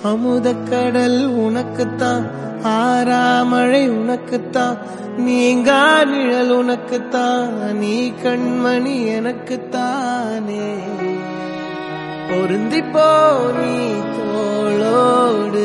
அமுதக்கடல் உனக்குத்தான் ஆறாமழை உனக்குத்தான் நீங்கா நிழல் உனக்குத்தான் நீ கண்மணி எனக்குத்தானே பொருந்திப்போ நீ தோளோடு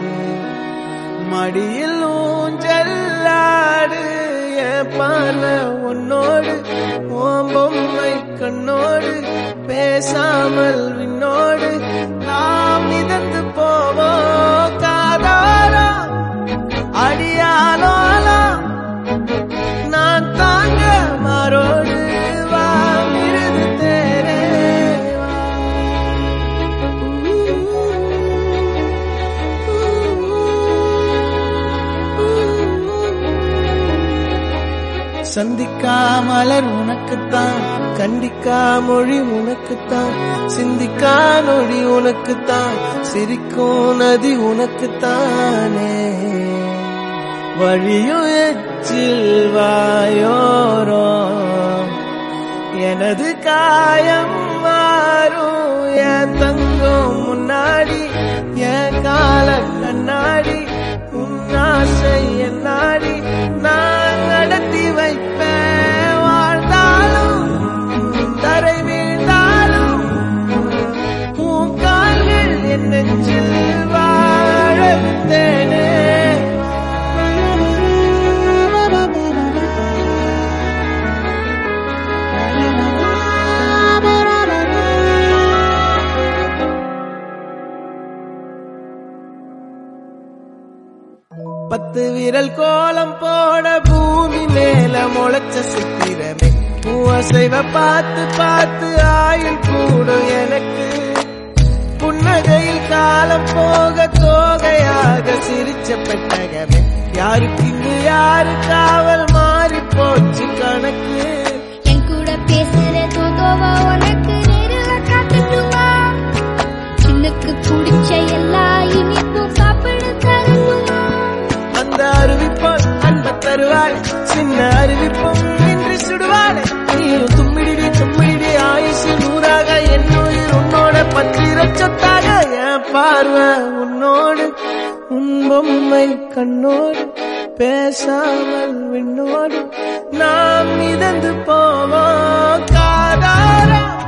மடியில் ஊஞ்சல்லாடு என் பார்வை உன்னோடு ஓம் பொம்மை கண்ணோடு பேசாமல் விண்ணோடு நாம் மிதந்து போவோம் காதாரா அடியாலோலா நான் தாங்க மாறோடு வா மிருது தேரே சந்திக்கா மலர் உனக்குத்தான் கண்டிக்கா மொழி உனக்குத்தான் சிந்திக்கா நொடி உனக்குத்தான் சிரிக்கும் நதி உனக்குத்தானே வழியும் எச்சில் வாயோரோ எனது காயம் மாறும் என் தங்கம் முன்னாடி என் கால கண்ணாடி உன் ஆசை என் நாடி நான் நடத்தி வைப்பேன் வாழ்ந்தாலும் தரை வீழ்ந்தாலும் உன் கால்கள் என் நெஞ்சில் வாழ விட்டேனே பத்து விரல் கோலம் போட பூமி மேல முளைச்ச சித்திரமே பூசைவ பார்த்து பார்த்து ஆயுள் கூடும் எனக்கு புன்னகையில் காலம் போக தோகையாக சிரிச்ச பெட்டகமே யாருக்கு இங்கு யாரு காவல் மாறி போச்சு கணக்கு என் கூட பேசுற தோதோவா உனக்கு நேரில் காட்டட்டுமா சின்னுக்கு பிடிச்ச எல்லா இனிப்பும் சாப்பிட தரட்டுமா அந்த அறிவிப்போல் அன்ப தருவாள் சின்ன அறிவிப்பும் இன்று சுடுவாள் நீயும் தும்மிடி தும்மிடி ஆயுசு நூறாக என் உயிர் உன்னோட பத்திர சொத்தாக என் பார்வை உன்னோடு உன் பொம்மை கண்ணோடு பேசாமல் விண்ணோடு நாம் மிதந்து போவோம் காதாரம்